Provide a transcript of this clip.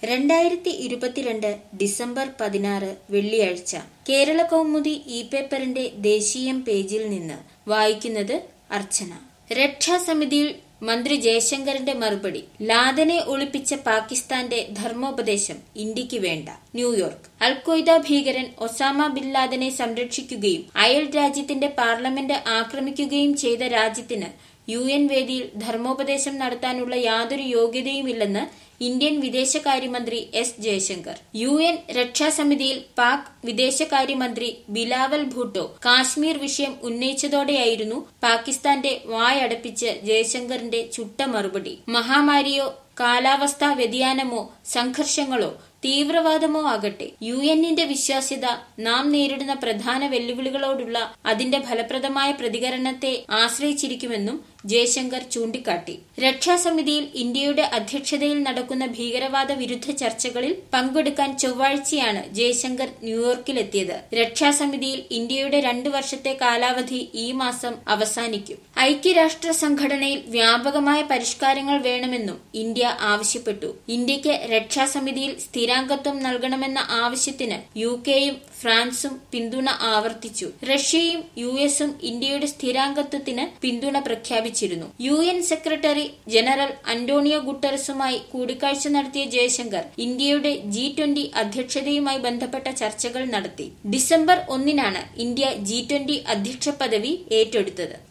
രണ്ടായിരത്തി ഇരുപത്തിരണ്ട് ഡിസംബർ പതിനാറ് വെള്ളിയാഴ്ച കേരള കൗമുദി ഇ പേപ്പറിന്റെ ദേശീയം പേജിൽ നിന്ന് വായിക്കുന്നത് അർച്ചന രക്ഷാസമിതിയിൽ മന്ത്രി ജയശങ്കറിന്റെ മറുപടി ലാദനെ ഒളിപ്പിച്ച പാകിസ്ഥാന്റെ ധർമ്മോപദേശം ഇന്ത്യക്ക് വേണ്ട ന്യൂയോർക്ക് അൽഖ്വയ്ദ ഭീകരൻ ഒസാമ ബിൻ ലാദനെ സംരക്ഷിക്കുകയും അയൽ രാജ്യത്തിന്റെ പാർലമെന്റ് ആക്രമിക്കുകയും ചെയ്ത രാജ്യത്തിന് യു എൻ വേദിയിൽ ധർമ്മോപദേശം നടത്താനുള്ള യാതൊരു യോഗ്യതയുമില്ലെന്ന് ഇന്ത്യൻ വിദേശകാര്യമന്ത്രി എസ് ജയശങ്കർ യു എൻ രക്ഷാസമിതിയിൽ പാക് വിദേശകാര്യമന്ത്രി ബിലാവൽ ഭൂട്ടോ കാശ്മീർ വിഷയം ഉന്നയിച്ചതോടെയായിരുന്നു പാകിസ്ഥാന്റെ വായടപ്പിച്ച് ജയശങ്കറിന്റെ ചുട്ട മറുപടി മഹാമാരിയോ കാലാവസ്ഥാ വ്യതിയാനമോ സംഘർഷങ്ങളോ തീവ്രവാദമോ ആകട്ടെ യു എന്നിന്റെ വിശ്വാസ്യത നാം നേരിടുന്ന പ്രധാന വെല്ലുവിളികളോടുള്ള അതിന്റെ ഫലപ്രദമായ പ്രതികരണത്തെ ആശ്രയിച്ചിരിക്കുമെന്നും ജയശങ്കർ ചൂണ്ടിക്കാട്ടി രക്ഷാസമിതിയിൽ ഇന്ത്യയുടെ അധ്യക്ഷതയിൽ നടക്കുന്ന ഭീകരവാദ വിരുദ്ധ ചർച്ചകളിൽ പങ്കെടുക്കാൻ ചൊവ്വാഴ്ചയാണ് ജയശങ്കർ ന്യൂയോർക്കിലെത്തിയത് രക്ഷാസമിതിയിൽ ഇന്ത്യയുടെ രണ്ടു വർഷത്തെ കാലാവധി ഈ മാസം അവസാനിക്കും ഐക്യരാഷ്ട്ര സംഘടനയിൽ വ്യാപകമായ പരിഷ്കാരങ്ങൾ വേണമെന്നും ഇന്ത്യ ആവശ്യപ്പെട്ടു ഇന്ത്യക്ക് രക്ഷാസമിതിയിൽ സ്ഥിരാംഗത്വം നൽകണമെന്ന ആവശ്യത്തിന് യു കെയും ഫ്രാൻസും പിന്തുണ ആവർത്തിച്ചു റഷ്യയും യു എസും ഇന്ത്യയുടെ സ്ഥിരാംഗത്വത്തിന് പിന്തുണ പ്രഖ്യാപിച്ചിരുന്നു U N secretary general Antonio ഗുട്ടറസുമായി കൂടിക്കാഴ്ച നടത്തിയ ജയശങ്കർ ഇന്ത്യയുടെ ജി ട്വന്റി അധ്യക്ഷതയുമായി ബന്ധപ്പെട്ട ചർച്ചകൾ നടത്തി ഡിസംബർ ഒന്നിനാണ് ഇന്ത്യ ജി ട്വന്റി അധ്യക്ഷ പദവി ഏറ്റെടുത്തത്